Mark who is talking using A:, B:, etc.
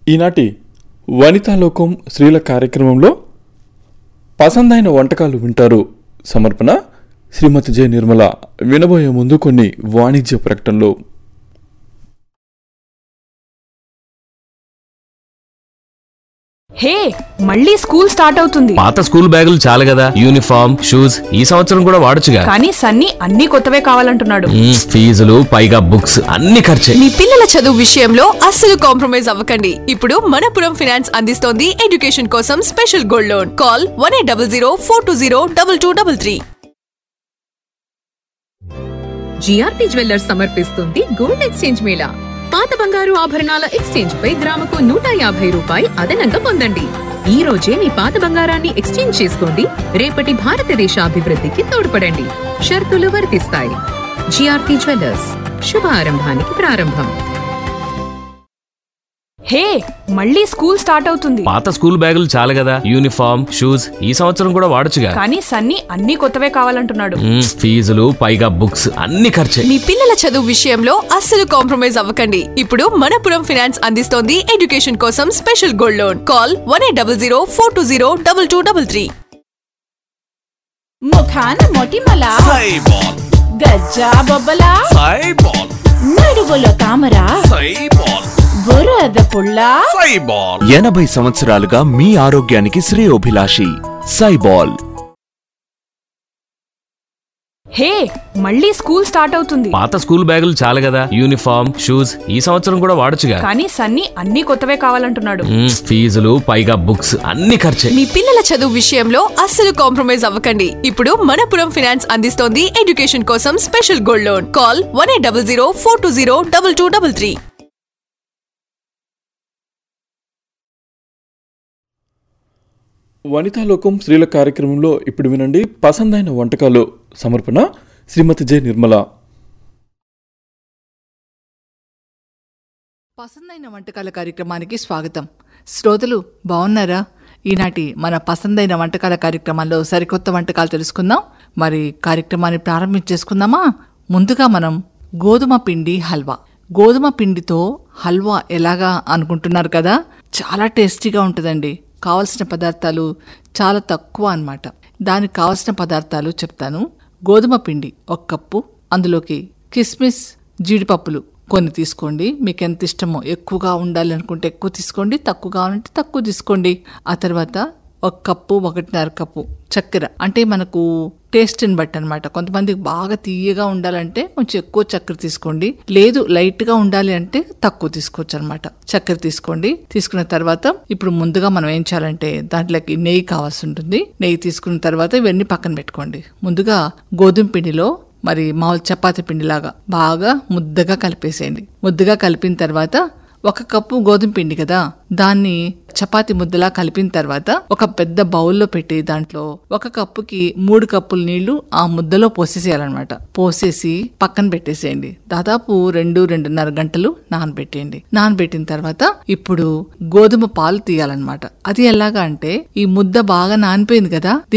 A: ఈనాటి వనితాలోకం స్త్రీల కార్యక్రమంలో పసందైన వంటకాలు వింటారు సమర్పణ శ్రీమతి జె నిర్మల వినబోయే ముందు కొన్ని వాణిజ్య ప్రకటనలు
B: హే మళ్ళీ స్కూల్ స్టార్ట్ అవుతుంది
C: పాత స్కూల్ బ్యాగులు చాలు కదా యూనిఫామ్ షూస్ ఈ సంవత్సరం కూడా వాడొచ్చుగా
B: కానీ సన్నీ అన్ని కొత్తవే కావాలంటున్నాడు
C: మ్మ్, ఫీజులు పైగా బుక్స్ అన్ని ఖర్చే
D: మీ పిల్లల చదువు విషయంలో అస్సలు కాంప్రమైజ్ అవ్వకండి ఇప్పుడు మనపురం ఫైనాన్స్ అందిస్తోంది ఎడ్యుకేషన్ కోసం special gold loan call one eight double zero four two zero double two double three
E: GRP jewellers సమర్పిస్తుంది గోల్డ్ ఎక్స్చేంజ్ మేళా పాత బంగారు ఆభరణాల ఎక్స్చేంజ్ పై గ్రాముకు నూట యాభై రూపాయి అదనంగా పొందండి ఈ రోజే మీ పాత బంగారాన్ని ఎక్స్చేంజ్ చేసుకోండి రేపటి భారతదేశ అభివృద్ధికి తోడ్పడండి షరతులు వర్తిస్తాయి జిఆర్పి జ్యువెల్లర్స్ శుభారంభానికి ప్రారంభం
B: హే మళ్ళీ స్కూల్ స్టార్ట్ అవుతుంది
C: పాత స్కూల్ బ్యాగులు చాలు కదా యూనిఫామ్ షూస్ ఈ సంవత్సరం కూడా వాడొచ్చుగా
B: కానీ సన్నీ అన్ని కొత్తవే కావాలంటున్నాడు
C: మ్మ్, ఫీజులు పైగా బుక్స్ అన్ని ఖర్చే
D: మీ పిల్లల చదువు విషయంలో అస్సలు కాంప్రమైజ్ అవ్వకండి ఇప్పుడు మనపురం ఫైనాన్స్ అందిస్తోంది ఎడ్యుకేషన్ కోసం special gold loan call one eight double zero four two zero double two double three
F: ముఖాన మొటిమల
G: సైబాల్
F: గజ్జా బొబ్బల
G: సైబాల్
F: నడుగులో తామర
G: సైబాల్
F: బురద పుల్ల
G: సైబాల్
H: ఎనభై సంవత్సరాలుగా మీ ఆరోగ్యానికి శ్రేయోభిలాషి సైబాల్
B: హే మళ్ళీ స్కూల్ స్టార్ట్ అవుతుంది
C: పాత స్కూల్ బ్యాగులు చాలు కదా యూనిఫామ్ షూస్ ఈ సంవత్సరం కూడా వాడొచ్చుగా
B: కానీ సన్నీ అన్ని కొత్తవే కావాలంటున్నాడు
C: మ్మ్, ఫీజులు పైగా బుక్స్ అన్ని ఖర్చే
D: మీ పిల్లల చదువు విషయంలో అస్సలు కాంప్రమైజ్ అవ్వకండి ఇప్పుడు మనపురం ఫైనాన్స్ అందిస్తోంది ఎడ్యుకేషన్ కోసం special gold loan call one eight double zero four two zero double two double three
A: వనితాలోకం స్త్రీల కార్యక్రమంలో ఇప్పుడు వినండి పసందైన వంటకాలు సమర్పణ శ్రీమతి జె నిర్మల
I: పసందైన వంటకాల కార్యక్రమానికి స్వాగతం శ్రోతలు బాగున్నారా ఈనాటి మన పసందైన వంటకాల కార్యక్రమాల్లో సరికొత్త వంటకాలు తెలుసుకుందాం మరి కార్యక్రమాన్ని ప్రారంభించేసుకుందామా ముందుగా మనం గోధుమ పిండి హల్వా గోధుమ పిండితో హల్వా ఎలాగా అనుకుంటున్నారు కదా చాలా టేస్టీగా ఉంటుందండి కావలసిన పదార్థాలు చాలా తక్కువ అన్నమాట దానికి కావలసిన పదార్థాలు చెప్తాను గోధుమ పిండి ఒక కప్పు అందులోకి కిస్మిస్ జీడిపప్పులు కొన్ని తీసుకోండి మీకు ఎంత ఇష్టమో ఎక్కువగా ఉండాలి అనుకుంటే ఎక్కువ తీసుకోండి తక్కువ కావాలంటే తక్కువ తీసుకోండి ఆ తర్వాత ఒక కప్పు ఒకటిన్నర కప్పు చక్కెర అంటే మనకు టేస్ట్ని బట్టి అనమాట కొంతమందికి బాగా తీయగా ఉండాలంటే కొంచెం ఎక్కువ చక్కెర తీసుకోండి లేదు లైట్ గా ఉండాలి అంటే తక్కువ తీసుకోవచ్చు అనమాట చక్కెర తీసుకోండి తీసుకున్న తర్వాత ఇప్పుడు ముందుగా మనం ఏం చేయాలంటే దాంట్లోకి నెయ్యి కావాల్సి ఉంటుంది నెయ్యి తీసుకున్న తర్వాత ఇవన్నీ పక్కన పెట్టుకోండి ముందుగా గోధుమ పిండిలో మరి మామూలు చపాతీ పిండిలాగా బాగా ముద్దగా కలిపేసేయండి ముద్దగా కలిపిన తర్వాత ఒక కప్పు గోధుమ పిండి కదా దాన్ని చపాతి ముద్దలా కలిపిన తర్వాత ఒక పెద్ద బౌల్లో పెట్టి దాంట్లో ఒక కప్పుకి మూడు కప్పుల నీళ్లు ఆ ముద్దలో పోసేసేయాలన్నమాట పోసేసి పక్కన పెట్టేసేయండి దాదాపు రెండు రెండున్నర గంటలు నానబెట్టేయండి నానబెట్టిన తర్వాత ఇప్పుడు గోధుమ పాలు తీయాలన్నమాట అది ఎలాగా అంటే ఈ ముద్ద బాగా నానిపోయింది కదా